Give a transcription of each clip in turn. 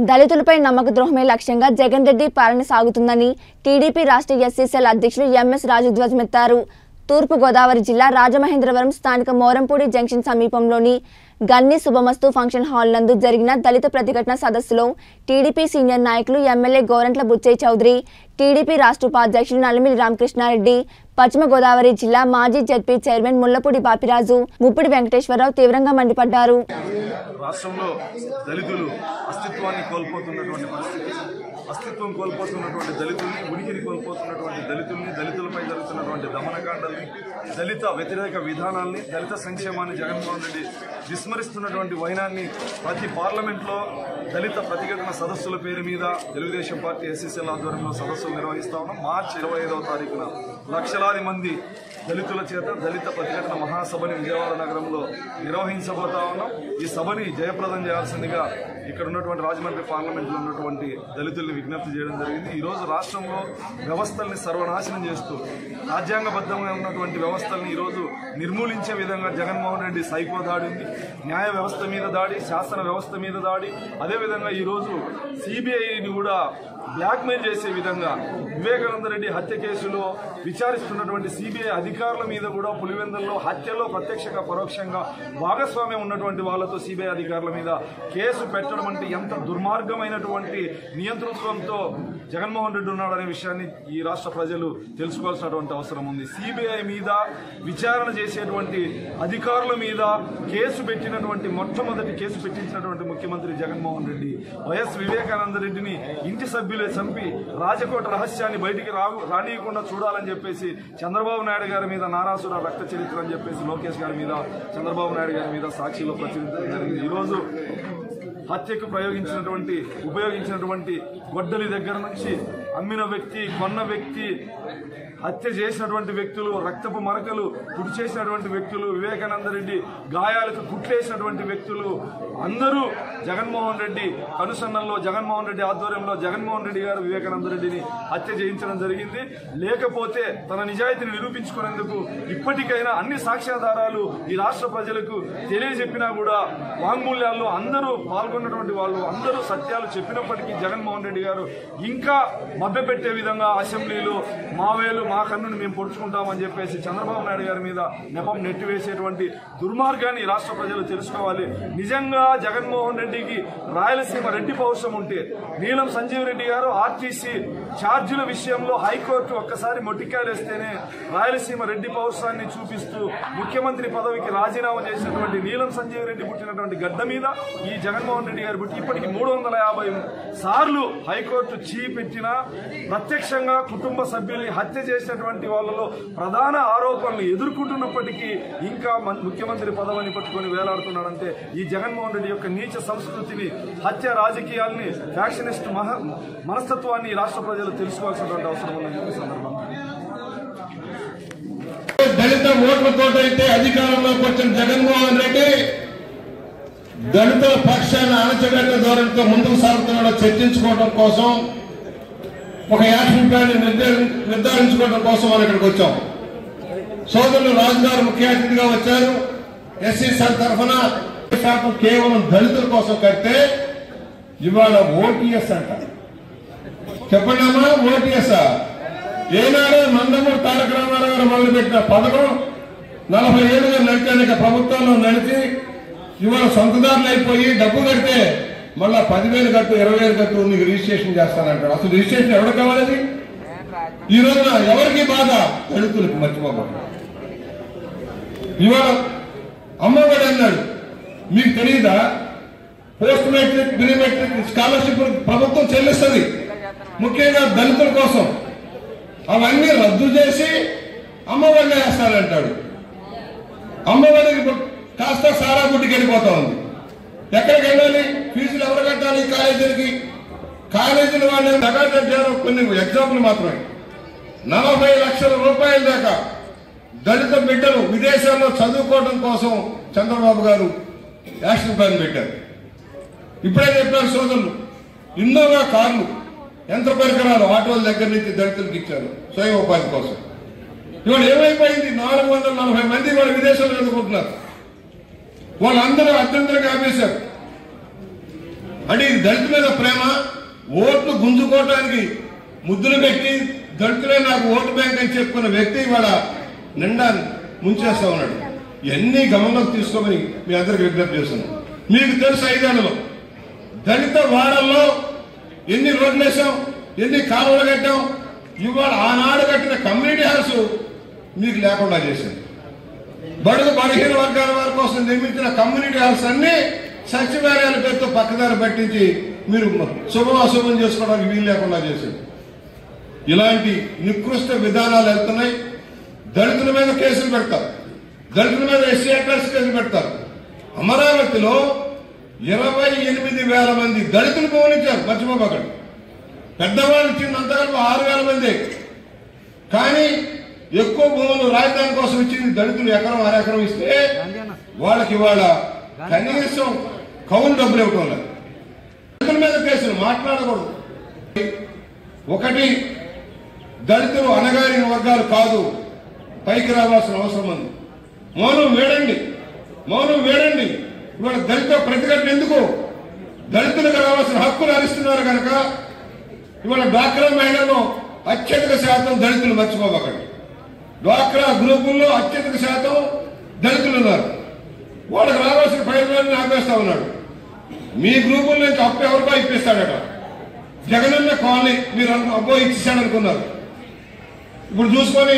దళితులపై నమ్మక ద్రోహమే లక్ష్యంగా జగన్ రెడ్డి పాలన సాగుతుందని టీడీపీ రాష్ట్ర ఎస్సీసీఎల్ అధ్యక్షులు ఎంఎస్ రాజు ధ్వజమెత్తారు తూర్పు గోదావరి జిల్లా రాజమహేంద్రవరం స్థానిక మోరంపూడి జంక్షన్ సమీపంలోని గన్ని శుభమస్తు ఫంక్షన్ హాల్ నందు జరిగిన దళిత ప్రతిఘటన సదస్సులో టీడీపీ సీనియర్ నాయకులు ఎమ్మెల్యే గోరంట్ల బుచ్చయ్య చౌదరి టీడీపీ రాష్ట్ర ఉపాధ్యక్షులు నల్లమిల్లి రామకృష్ణారెడ్డి పశ్చిమ గోదావరి జిల్లా మాజీ జడ్పీ చైర్మన్ ముల్లపూడి బాపిరాజు ముప్పిడి వెంకటేశ్వరరావు తీవ్రంగా మండిపడ్డారు రాష్ట్రంలో దళితులు అస్తిత్వాన్ని కోల్పోతున్నటువంటి పరిస్థితి అస్తిత్వం కోల్పోతున్నటువంటి దళితుల్ని ఉనికిని కోల్పోతున్నటువంటి దళితుల్ని దళితులపై జరుగుతున్నటువంటి దమనకాండల్ని దళిత వ్యతిరేక విధానాల్ని దళిత సంక్షేమాన్ని జగన్మోహన్ రెడ్డి విస్మరిస్తున్నటువంటి వైనాన్ని ప్రతి పార్లమెంట్లో దళిత ప్రతిఘటన సదస్సుల పేరు మీద తెలుగుదేశం పార్టీ ఎస్ఎస్ఎల్ ఆధ్వర్యంలో సదస్సులు నిర్వహిస్తా ఉన్నాం మార్చి ఇరవై ఐదవ తారీఖున లక్షలాది మంది దళితుల చేత దళిత ప్రతిఘటన మహాసభని విజయవాడ నగరంలో నిర్వహించబోతా ఉన్నాం ఈ సభని జయప్రదం చేయాల్సిందిగా ఇక్కడ ఉన్నటువంటి రాజమండ్రి పార్లమెంట్లో ఉన్నటువంటి దళితుల్ని విజ్ఞప్తి చేయడం జరిగింది ఈ రోజు రాష్ట్రంలో వ్యవస్థల్ని సర్వనాశనం చేస్తూ రాజ్యాంగబద్ధంగా ఉన్నటువంటి వ్యవస్థల్ని ఈరోజు నిర్మూలించే విధంగా జగన్మోహన్ రెడ్డి సైకో దాడి ఉంది న్యాయ వ్యవస్థ మీద దాడి శాసన వ్యవస్థ మీద దాడి అదేవిధంగా ఈరోజు సిబిఐని కూడా బ్లాక్మెయిల్ చేసే విధంగా వివేకానంద రెడ్డి హత్య కేసులో విచారిస్తున్నటువంటి సిబిఐ అధికారుల మీద కూడా పులివెందుల్లో హత్యలో ప్రత్యక్షంగా పరోక్షంగా భాగస్వామ్యం ఉన్నటువంటి వాళ్ళతో సిబిఐ అధికారుల మీద కేసు పెట్టడం అంటే ఎంత దుర్మార్గమైనటువంటి నియంతృత్వంతో జగన్మోహన్ రెడ్డి ఉన్నాడనే విషయాన్ని ఈ రాష్ట్ర ప్రజలు తెలుసుకోవాల్సినటువంటి అవసరం ఉంది సిబిఐ మీద విచారణ చేసేటువంటి అధికారుల మీద కేసు పెట్టినటువంటి మొట్టమొదటి కేసు పెట్టించినటువంటి ముఖ్యమంత్రి జగన్మోహన్ రెడ్డి వైఎస్ వివేకానంద రెడ్డిని ఇంటి సభ్యులే చంపి రాజకోట రహస్యాన్ని బయటికి రా రానియకుండా చూడాలని చెప్పేసి చంద్రబాబు నాయుడు గారి మీద నారాసుర రక్త చరిత్ర అని చెప్పేసి లోకేష్ గారి మీద చంద్రబాబు నాయుడు గారి మీద సాక్షిలో ప్రచురించడం జరిగింది ఈరోజు హత్యకు ప్రయోగించినటువంటి ఉపయోగించినటువంటి గొడ్డలి దగ్గర నుంచి అమ్మిన వ్యక్తి కొన్న వ్యక్తి హత్య చేసినటువంటి వ్యక్తులు రక్తపు మరకలు పుడి చేసినటువంటి వ్యక్తులు వివేకానంద రెడ్డి గాయాలకు కుట్లేసినటువంటి వ్యక్తులు అందరూ జగన్మోహన్ రెడ్డి కనుసన్నల్లో జగన్మోహన్ రెడ్డి ఆధ్వర్యంలో జగన్మోహన్ రెడ్డి గారు వివేకానంద రెడ్డిని హత్య చేయించడం జరిగింది లేకపోతే తన నిజాయితీని నిరూపించుకునేందుకు ఇప్పటికైనా అన్ని సాక్ష్యాధారాలు ఈ రాష్ట్ర ప్రజలకు తెలియజెప్పినా కూడా వాంగ్మూల్యాల్లో అందరూ పాల్గొన్నటువంటి వాళ్ళు అందరూ సత్యాలు చెప్పినప్పటికీ జగన్మోహన్ రెడ్డి గారు ఇంకా మభ్యపెట్టే విధంగా అసెంబ్లీలో మా వేలు మా కన్నుని మేము పొడుచుకుంటామని చెప్పేసి చంద్రబాబు నాయుడు గారి మీద నెపం నెట్టివేసేటువంటి దుర్మార్గాన్ని ఈ రాష్ట్ర ప్రజలు తెలుసుకోవాలి నిజంగా జగన్మోహన్ రెడ్డికి రాయలసీమ రెడ్డి పౌరుషం ఉంటే నీలం సంజీవ్ రెడ్డి గారు ఆర్టీసీ ఛార్జీల విషయంలో హైకోర్టు ఒక్కసారి మొట్టికాయలేస్తేనే రాయలసీమ రెడ్డి పౌరుషాన్ని చూపిస్తూ ముఖ్యమంత్రి పదవికి రాజీనామా చేసినటువంటి నీలం సంజీవ్ రెడ్డి పుట్టినటువంటి గడ్డ మీద ఈ జగన్మోహన్ రెడ్డి గారు పుట్టి ఇప్పటికి మూడు వందల యాభై సార్లు హైకోర్టు చీ పెట్టినా ప్రత్యక్షంగా కుటుంబ సభ్యుల్ని హత్య చేసినటువంటి వాళ్ళలో ప్రధాన ఆరోపణలు ఎదుర్కొంటున్నప్పటికీ ఇంకా మన్- ముఖ్యమంత్రి పదవిని పట్టుకొని వేలాడుతున్నాడంటే ఈ జగన్మోహన్ రెడ్డి యొక్క నీచ సంస్కృతిని హత్య రాజకీయాల్ని ఫ్యాక్షనిస్ట్ మహ మనస్తత్వాన్ని ఈ రాష్ట్ర ప్రజలు తెలుసుకోవాల్సినటువంటి అవసరం ఉందని చెప్పి ఈ సందర్భంగా దళిత ఓట్లతో అయితే అధికారంలోకి వచ్చిన జగన్మోహన్ రెడ్డి దళితుల పక్షాన్ని అణచివేత ధోరణితో ముందుకు సాగుతున్నాడో చర్చించుకోవడం కోసం ఒక యాక్షన్ ప్లాన్ నిర్ధారి- నిర్ధారించుకోవడం కోసం మనం ఇక్కడికి వచ్చాం సోదరులు రాజు గారు ముఖ్య అతిథిగా వచ్చారు ఎస్సీ సార్ తరఫున శాతం కేవలం దళితుల కోసం కడితే ఇవాళ ఓటీఎస్ అంట చెప్పండి అమ్మా ఓటీఎస్ ఏనాడు నందమూరి తారక రామారావు గారు మొదలుపెట్టిన పథకం నలభై ఏళ్ళుగా నడిచాక ప్రభుత్వంలో నడిచి ఇవాళ సొంతదారులు అయిపోయి డబ్బు కడితే మళ్ళా పదివేలు కట్టు ఇరవై వేలు కట్టు నీకు రిజిస్ట్రేషన్ చేస్తానంటాడు అసలు రిజిస్ట్రేషన్ ఎవరికి కావాలది ఈ రోజున ఎవరికి బాధ దళితులకు మర్చిపోకూడదు ఇవాళ అమ్మఒడి అన్నాడు మీకు తెలియదా post matric pre matric scholarship ప్రభుత్వం చెల్లిస్తుంది ముఖ్యంగా దళితుల కోసం అవన్నీ రద్దు చేసి అమ్మఒడిని వేస్తానంటాడు అమ్మఒడికి పు- కాస్త సారా గుడ్డికి వెళ్ళిపోతా ఉంది ఎక్కడికి వెళ్ళాలి ఫీజులు ఎవరు కట్టాలి కాలేజీలకి కాలేజీల వాళ్ళు కట్టారు కొన్ని ఎగ్జాంపుల్ మాత్రమే నలభై లక్షల రూపాయల దాకా దళిత బిడ్డలు విదేశాల్లో చదువుకోవడం కోసం చంద్రబాబు గారు యాక్షన్ ప్లాన్ పెట్టారు ఇప్పుడే చెప్పారు సోదరులు ఇన్నోవా కార్లు యంత్ర పరికరాలు ఆటోల దగ్గర నుంచి దళితులకు ఇచ్చారు స్వయం ఉపాధి కోసం ఇవాళ ఏమైపోయింది నాలుగు వందల నలభై మంది వాళ్ళు విదేశాల్లో చదువుకుంటున్నారు వాళ్ళందరూ అత్యంతరంగా ఆపేశారు అంటే ఇది దళిత మీద ప్రేమ ఓట్లు గుంజుకోవటానికి ముద్దులు పెట్టి దళితులే నాకు ఓటు బ్యాంక్ అని చెప్పుకున్న వ్యక్తి ఇవాళ నిండా ముంచేస్తా ఉన్నాడు ఇవన్నీ గమనంలోకి తీసుకోమని మీ అందరికి విజ్ఞప్తి చేస్తున్నాను మీకు తెలుసు ఐదేళ్లలో దళిత వాడల్లో ఎన్ని రోడ్లు వేసాం ఎన్ని కాలువలు కట్టాం ఇవాళ ఆనాడు కట్టిన కమ్యూనిటీ హౌస్ మీకు లేకుండా చేశాం బడుగు బలహీన వర్గాల వారి కోసం నిర్మించిన కమ్యూనిటీ హాల్స్ అన్ని సచివాలయాల పేరుతో పక్కదారి పట్టించి మీరు శుభం అశుభం చేసుకోవడానికి వీలు లేకుండా చేశారు ఇలాంటి నికృష్ట విధానాలు వెళ్తున్నాయి దళితుల మీద కేసులు పెడతారు దళితుల మీద ఎస్సీ అటాక్స్ కేసులు పెడతారు అమరావతిలో ఇరవై ఎనిమిది వేల మంది దళితులు గమనించారు మర్చిపోబకండి పెద్దవాళ్ళు ఇచ్చింది అంతకంటే ఆరు వేల మంది కానీ ఎక్కువ భూములు రాజధాని కోసం ఇచ్చింది దళితులు ఎకరం అరెకరం ఇస్తే వాళ్ళకి ఇవాళ కనీసం కౌలు డబ్బులు ఇవ్వటం లేదు దళితుల మీద కేసులు మాట్లాడకూడదు ఒకటి దళితులు అనగారిన వర్గాలు కాదు పైకి రావాల్సిన అవసరం ఉంది మౌనం వేడండి మౌనం వేడండి ఇవాళ దళిత ప్రతిఘటన ఎందుకు దళితులకు రావాల్సిన హక్కులు హరిస్తున్నారు కనుక ఇవాళ డ్వాక్రా మహిళల్లో అత్యధిక శాతం దళితులు మర్చిపోబకండి డ్వాక్రా గ్రూపుల్లో అత్యధిక శాతం దళితులు ఉన్నారు వాళ్ళకి రావాల్సిన ప్రయోజనాన్ని ఆపేస్తా ఉన్నాడు మీ గ్రూపుల నుంచి అప్పు ఎవరికో ఇప్పిస్తాడట జగనన్న కాలనీ మీరు అను- అబ్బో ఇచ్చేసాడు అనుకున్నారు ఇప్పుడు చూసుకొని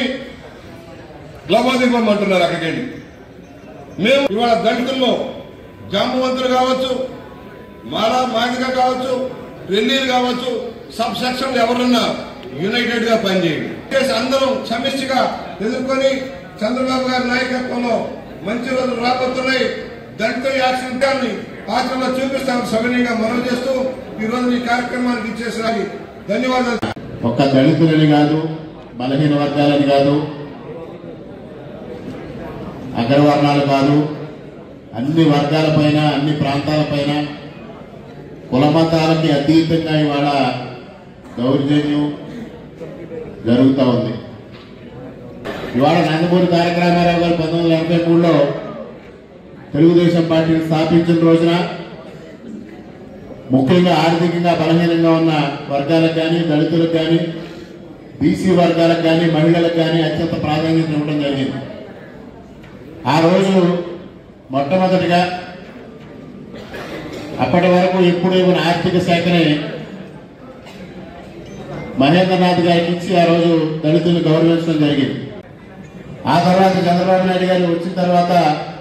లవోదిపం అంటున్నారు అక్కడికి వెళ్ళి మేము ఇవాళ దళితుల్లో జాంబవంతులు కావచ్చు మాలా మాదిగా కావచ్చు రెల్లీలు కావచ్చు సబ్ సెక్షన్లు ఎవరున్నా యునైటెడ్ గా పనిచేయండి చేసి అందరం సమిష్టిగా ఎదుర్కొని చంద్రబాబు గారి నాయకత్వంలో మంచి రోజులు రాబోతున్నాయి దళిత యాక్షన్ ప్లాన్ ఆచరణలో చూపిస్తామని సవినీయంగా మనవి చేస్తూ ఈ రోజు ఈ కార్యక్రమానికి ఇచ్చేసరికి ధన్యవాదాలు ఒక్క దళితులని కాదు బలహీన వర్గాలని కాదు అగ్రవర్ణాలు కాదు అన్ని వర్గాలపైన అన్ని ప్రాంతాలపైన కులమతాలకి అతీతంగా ఇవాళ దౌర్జన్యం జరుగుతూ ఉంది ఇవాళ నందమూరి తారక రామారావు గారు పంతొమ్మిది వందల ఎనభై మూడులో తెలుగుదేశం పార్టీని స్థాపించిన రోజున ముఖ్యంగా ఆర్థికంగా బలహీనంగా ఉన్న వర్గాలకు కానీ దళితులకు కానీ బీసీ వర్గాలకు కానీ మహిళలకు కానీ అత్యంత ప్రాధాన్యత ఇవ్వడం జరిగింది ఆ రోజు మొట్టమొదటిగా అప్పటి వరకు ఎప్పుడు ఇవ్వని ఆర్థిక శాఖని మహేంద్రనాథ్ గారికి ఇచ్చి ఆ రోజు దళితులను గౌరవించడం జరిగింది ఆ తర్వాత చంద్రబాబు నాయుడు గారు వచ్చిన తర్వాత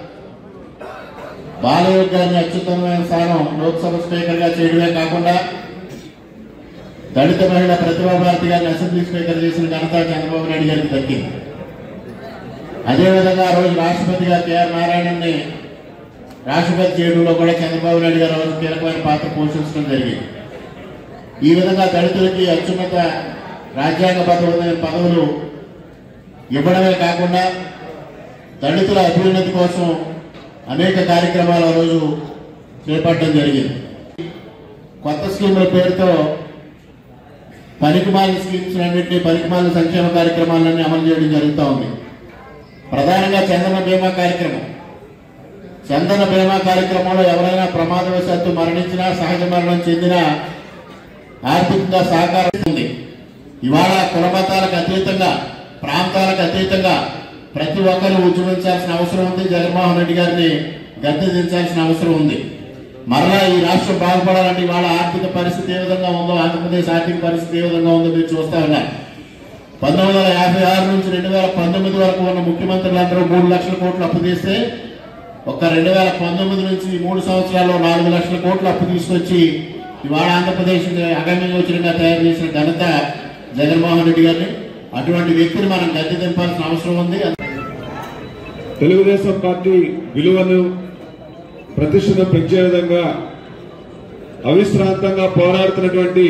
బాలయ్య గారిని అత్యుత్తమమైన స్థానం లోక్సభ స్పీకర్ గా చేయడమే కాకుండా దళిత మహిళ ప్రతిభా భారతి గారిని అసెంబ్లీ స్పీకర్ చేసిన ఘనత చంద్రబాబు నాయుడు గారికి దక్కింది అదేవిధంగా ఆ రోజు రాష్ట్రపతిగా కేఆర్ నారాయణని రాష్ట్రపతి చేయడంలో కూడా చంద్రబాబు నాయుడు గారు ఆ రోజు కీలకమైన పాత్ర పోషించడం జరిగింది ఈ విధంగా దళితులకి అత్యున్నత రాజ్యాంగబద్ధమైన పదవులు ఇవ్వడమే కాకుండా దళితుల అభ్యున్నతి కోసం అనేక కార్యక్రమాలు ఆ రోజు చేపట్టడం జరిగింది కొత్త స్కీముల పేరుతో పనికిమాలిన స్కీమ్స్ అన్నింటినీ పనికిమాలిన సంక్షేమ కార్యక్రమాలన్నీ అమలు చేయడం జరుగుతూ ఉంది ప్రధానంగా చందన బీమా కార్యక్రమం చందన బీమా కార్యక్రమంలో ఎవరైనా ప్రమాదవశాత్తు మరణించినా సహజ మరణం చెందినా ఆర్థికంగా సహకారం ఉంది ఇవాళ కులమతాలకు అతీతంగా ప్రాంతాలకు అతీతంగా ప్రతి ఒక్కరూ ఉద్యమించాల్సిన అవసరం ఉంది జగన్మోహన్ రెడ్డి గారిని గద్దె దించాల్సిన అవసరం ఉంది మరలా ఈ రాష్ట్రం బాగుపడాలంటే ఇవాళ ఆర్థిక పరిస్థితి ఏ విధంగా ఉందో ఆంధ్రప్రదేశ్ ఆర్థిక పరిస్థితి ఏ విధంగా ఉందో మీరు చూస్తా ఉన్నారు పంతొమ్మిది వందల యాభై ఆరు నుంచి రెండు వేల పంతొమ్మిది వరకు ఉన్న ముఖ్యమంత్రులందరూ మూడు లక్షల కోట్లు అప్పు తీస్తే ఒక రెండు వేల పంతొమ్మిది నుంచి ఈ మూడు సంవత్సరాల్లో నాలుగు లక్షల కోట్లు అప్పు తీసుకొచ్చి ఇవాళ ఆంధ్రప్రదేశ్ అగమ్య గోచరంగా తయారు చేసిన ఘనత జగన్మోహన్ రెడ్డి గారిని అటువంటి వ్యక్తిని మనం గద్దె దింపాల్సిన అవసరం ఉంది తెలుగుదేశం పార్టీ విలువను ప్రతిష్టను పెంచే విధంగా అవిశ్రాంతంగా పోరాడుతున్నటువంటి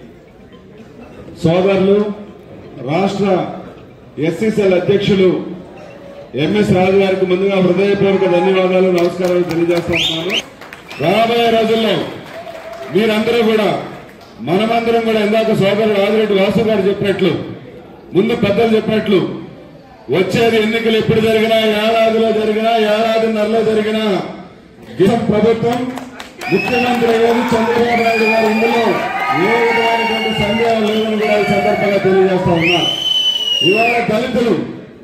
సోదరులు రాష్ట్ర ఎస్సీసీఎల్ అధ్యక్షులు ఎంఎస్ రాజు గారికి ముందుగా హృదయపూర్వక ధన్యవాదాలు నమస్కారాలు తెలియజేస్తున్నాను రాబోయే రోజుల్లో మీరందరూ కూడా మనమందరం కూడా ఇందాక సోదరుడు రాజిరెడ్డి వాసు గారు చెప్పినట్లు ముందు పెద్దలు చెప్పినట్లు వచ్చేది ఎన్నికలు ఎప్పుడు జరిగినా ఏడాదిలో జరిగినా ఏడాదిన్నరలో జరిగినా గిరం ప్రభుత్వం ముఖ్యమంత్రి అయ్యేది చంద్రబాబు నాయుడు గారు ఇందులో ఏ విధమైనటువంటి సందేహం లేదని కూడా ఈ సందర్భంగా తెలియజేస్తా ఉన్నా ఇవాళ దళితులు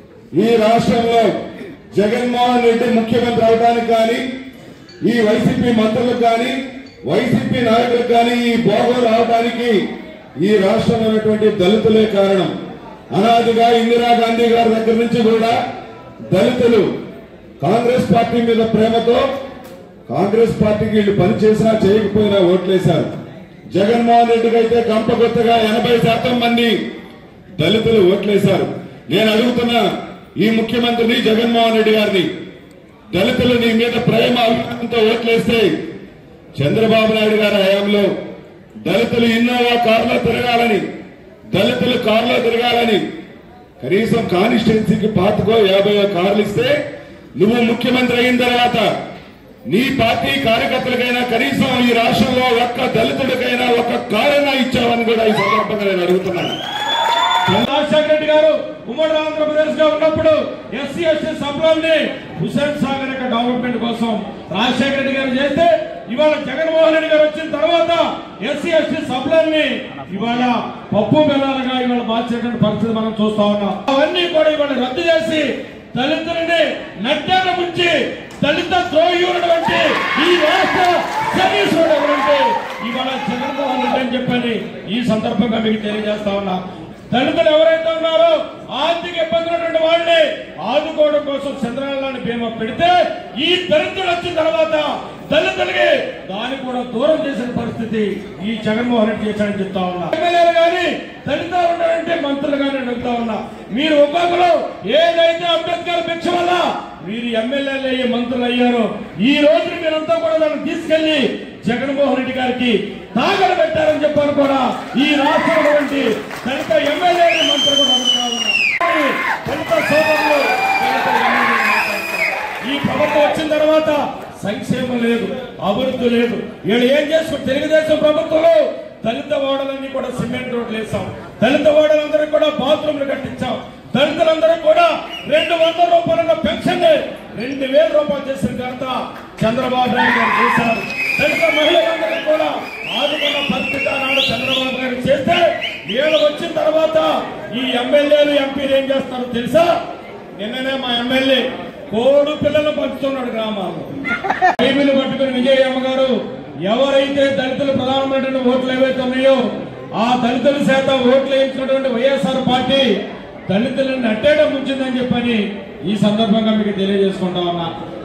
ఈ రాష్ట్రంలో జగన్మోహన్ రెడ్డి ముఖ్యమంత్రి అవడానికి కానీ ఈ వైసీపీ మంత్రులకు కానీ వైసీపీ నాయకులకు కానీ ఈ భోగం రావడానికి ఈ రాష్ట్రంలో ఉన్నటువంటి దళితులే కారణం అనాదిగా ఇందిరాగాంధీ గారి దగ్గర నుంచి కూడా దళితులు కాంగ్రెస్ పార్టీ మీద ప్రేమతో కాంగ్రెస్ పార్టీకి వీళ్ళు పని చేసినా చేయకపోయినా ఓట్లేశారు జగన్మోహన్ రెడ్డికి అయితే గంపగొత్తగా ఎనభై శాతం మంది దళితులు ఓట్లేశారు నేను అడుగుతున్నా ఈ ముఖ్యమంత్రిని జగన్మోహన్ రెడ్డి గారిని దళితులు నీ మీద ప్రేమ అభిమానంతో ఓట్లేస్తే చంద్రబాబు నాయుడు గారి హయాంలో దళితులు ఇన్నోవా కారులో తిరగాలని దళితులు కారులో తిరగాలని కనీసం కానిస్టెన్సీకి పాతికో యాభైయో కార్లు ఇస్తే నువ్వు ముఖ్యమంత్రి అయిన తర్వాత నీ పార్టీ కార్యకర్తలకైనా కనీసం ఈ రాష్ట్రంలో ఒక్క దళితుడికైనా ఒక్క కారైనా ఇచ్చావని కూడా ఈ సందర్భంగా నేను అడుగుతున్నాను రాజశేఖర రెడ్డి గారు ఉమ్మడి ఆంధ్రప్రదేశ్ లో ఉన్నప్పుడు ఎస్సీ ఎస్టీ సభ్యుల్ని హుసేన్ సాగర్ యొక్క డెవలప్మెంట్ కోసం రాజశేఖర రెడ్డి గారు చేస్తే ఇవాళ జగన్మోహన్ రెడ్డి గారు వచ్చిన తర్వాత ఎస్సీ ఎస్టీ సభ్యుల్ని ఇవాళ పప్పు బెల్లాలుగా ఇవాళ మార్చేటువంటి పరిస్థితి మనం చూస్తా ఉన్నాం అవన్నీ కూడా ఇవాళ రద్దు చేసి దళితులని నట్టాల ముంచి దళిత ద్రోహి ఉన్నటువంటి ఈ రాష్ట్ర సర్వీసులు ఎవరంటే ఇవాళ జగన్మోహన్ రెడ్డి అని చెప్పని ఈ సందర్భంగా మీకు తెలియజేస్తా ఉన్నా దళితులు ఎవరైతే ఉన్నారో ఆర్థిక ఇబ్బందులు ఉన్నటువంటి వాళ్ళని ఆదుకోవడం కోసం చంద్రనారాయణ బీమా పెడితే ఈ దళితులు వచ్చిన తర్వాత దళితులకి దాన్ని కూడా దూరం చేసిన పరిస్థితి ఈ జగన్మోహన్ రెడ్డి చేశాడని చెప్తా ఉన్నా ఎమ్మెల్యేలు కానీ దళితులు ఉన్నారంటే మంత్రులు కానీ అడుగుతా ఉన్నా మీరు ఒక్కొక్కరు ఏదైతే అంబేద్కర్ భిక్ష వల్ల మీరు ఎమ్మెల్యేలు అయ్యి మంత్రులు అయ్యారో ఈ రోజు మీరంతా కూడా దాన్ని తీసుకెళ్లి జగన్మోహన్ రెడ్డి గారికి తాగలు పెట్టారని చెప్పారు కూడా ఈ రాష్ట్రంలో వంటి దళిత ఎమ్మెల్యేలు మంత్రులు కూడా అడుగుతా ఉన్నారు దళిత సోదరులు దళిత ఎమ్మెల్యేలు మాట్లాడుతున్నారు. ఈ ప్రభుత్వం వచ్చిన తర్వాత సంక్షేమం లేదు అభివృద్ధి లేదు వీళ్ళు ఏం చేసుకుని తెలుగుదేశం ప్రభుత్వంలో దళిత ఓడలన్నీ కూడా సిమెంట్ రోడ్లు వేసాం దళిత ఓడలందరికీ కూడా బాత్రూమ్లు కట్టించాం దళితులందరూ కూడా రెండు వందల రూపాయల పెన్షన్ రెండు వేల రూపాయలు చేసిన ఘనత చంద్రబాబు నాయుడు గారు చేశారు దళిత మహిళలందరికీ కూడా ఆదుకున్న పరిస్థితి ఆనాడు చంద్రబాబు నాయుడు చేస్తే వీళ్ళు వచ్చిన తర్వాత ఈ ఎమ్మెల్యేలు ఎంపీలు ఏం చేస్తారో తెలుసా నిన్ననే మా ఎమ్మెల్యే కోడు పిల్లలు పంచుతున్నాడు గ్రామాల్లో బైబిల్ పట్టుకుని విజయమ్మ గారు ఎవరైతే దళితులు ప్రధానమైనటువంటి ఓట్లు ఏవైతే ఉన్నాయో ఆ దళితుల శాతం ఓట్లు వేయించినటువంటి వైఎస్ఆర్ పార్టీ దళితులను అట్టేయడం ముంచిందని చెప్పని ఈ సందర్భంగా మీకు తెలియజేసుకుంటా ఉన్నా